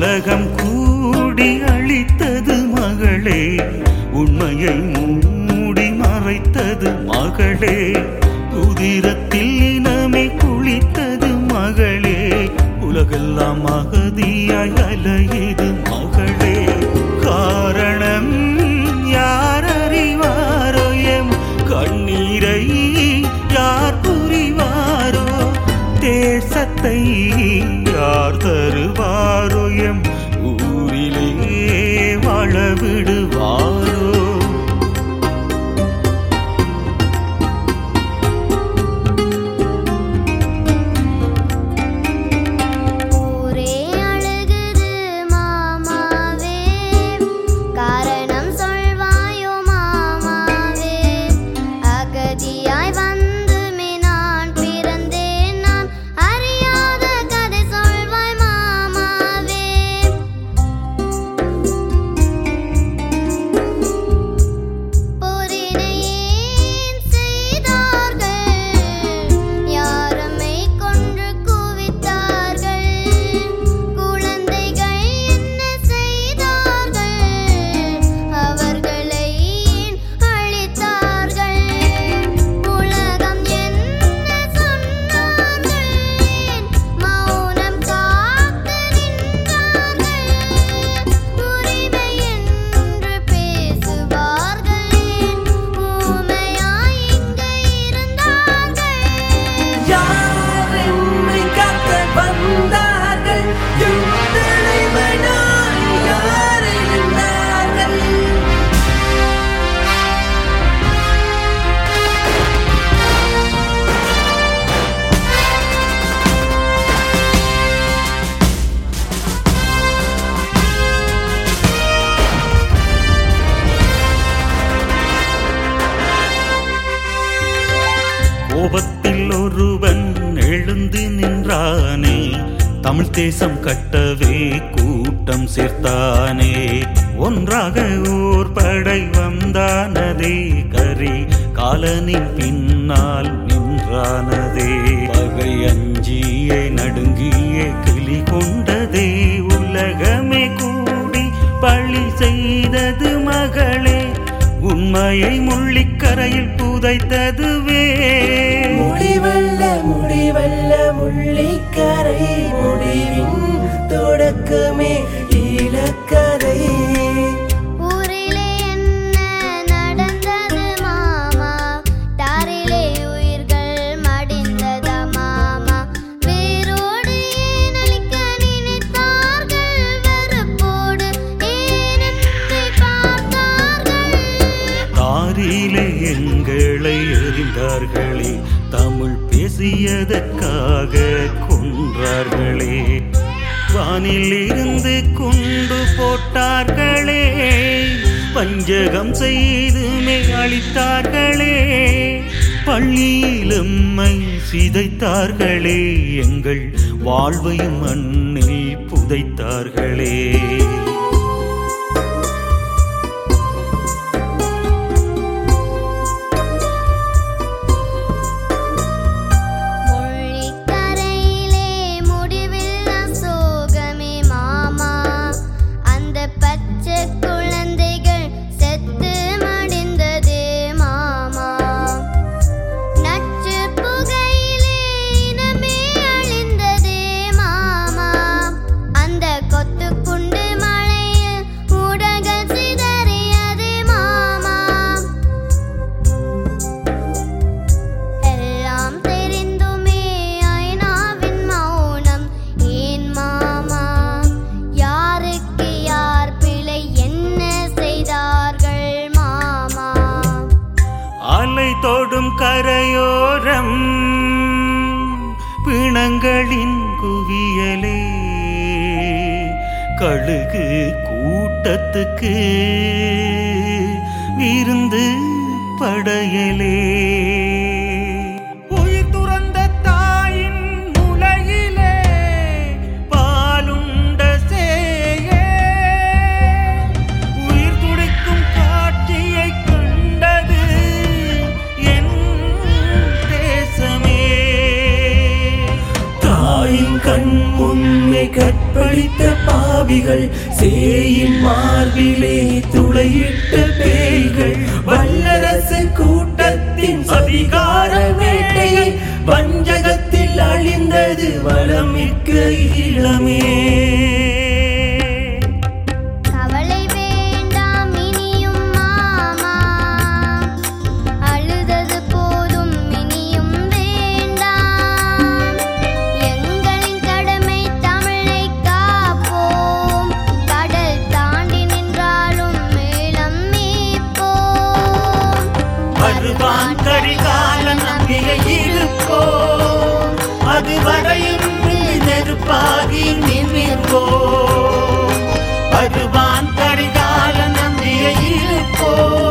உலகம் கூடி அழித்தது மகளே உண்மையை மூடி மறைத்தது மகளே உதிரத்தில் இனமே குளித்தது மகளே உலகெல்லாம் மகதியாய் அலையுது மகளே காரணம் யார் அறிவாரோ எம் கண்ணீரை யார் புரிவாரோ தேசத்தை யார் தருவாரோ எம் ஊரிலே வாழ விடுவாரோ ஊரே அழுகுது மாமாவே காரணம் சொல்வாயோ மாமாவே அகதியாய் வந்துமே நான் பிறந்தேன் நான் அறியாத கதை சொல்வாய் மாமாவே போரினை ஏன் செய்தார்கள் யாரம்மை கொன்று குவித்தார்கள் குழந்தைகள் என்ன செய்தார்கள் அவர்களை ஏன் அழித்தார்கள் உலகம் என்ன சொன்னார்கள் மௌனம் காத்து நின்றார்கள் உரிமை என்று பேசுவார்கள் ஊமையாய் இங்கு இருந்தார்கள் யார் என்னை காக்க வந்தார்கள் என் தலைவனாய் யார் இருந்தார்கள் கோபத்தில் ஒருவன் எழுந்து நின்றானே தமிழ் தேசம் கட்டவே கூட்டம் சேர்த்தானே ஒன்றாக ஓர் படை வந்தானதே கரி காலனின் பின்னால் நின்றானதே பகை அஞ்சியே நடுங்கியே கிளி கொண்டதே உலகமே கூடி பழி செய்தது மகளே உண்மையை முள்ளிக்கரையில் புதைத்ததுவே முடிவல்ல முடிவல்ல முள்ளிக்கரை முடிவின் தொடக்கமே இலக்கதை ஊரிலே என்ன நடந்தது மாமா தாரிலே உயிர்கள் மடிந்ததா மாமா வேரோடு ஏன் அழிக்க நினைத்தார்கள் வெறுப்போடு ஏன் என்னை பார்த்தார்கள் தாரிலே எங்களை எறிந்தார்களே தமிழ் பேசியதற்காக கொன்றார்களே வானில் இருந்து கொண்டு போட்டார்களே பஞ்சகம் செய்துமே அழித்தார்களே பள்ளியிலும்மை சிதைத்தார்களே எங்கள் வாழ்வையும் மண்ணில் புதைத்தார்களே மொழிக்கரையிலே முடிவில்லா சோகமே மாமா அந்த பச்சை குழந்தைகள் செத்து மடிந்ததே மாமா நச்சு புகையிலே இனமே அழிந்ததே மாமா அந்த கொத்து குண்டு மழையில் உடல்கள் சிதறியதே மாமா எல்லாம் தெரிந்துமே ஐநாவின் மௌனம் ஏன் மாமா யாருக்கு யார் பிழை என்ன செய்தார்கள் மாமா அலை தொடும் கரையோரம் பிணங்களின் குவியலே கழுகு கூட்டத்துக்கு விருந்து படையலே உயிர் துறந்த தாயின் முளையிலே பாலுண்ட சேயே உயிர் துடிக்கும் காட்சியை கண்டது என் தேசமே தாயின் கண் முன்னே கற்பழித்த பாவிகள் சேயின் மார்பிலே துளையிட்ட பேய்கள் வல்லரசு கூட்டத்தின் அதிகார வேட்டை வஞ்சகத்தில் அழிந்தது வளமிக்க ஈழமே கவலை வேண்டாம் இனியும் மாமா அழுதது போதும் இனியும் வேண்டாம் எங்களின் கடமை தமிழை காப்போம் கடல் தாண்டி நின்றாலும் மேளம் மீட்போம் வருவான் கரிகால நம்பிக்கை இருப்போம் அது வரையும் நெருப்பாகி நிமிர்வோம் வருவான் கரிகால நம்பிக்கை இருப்போம்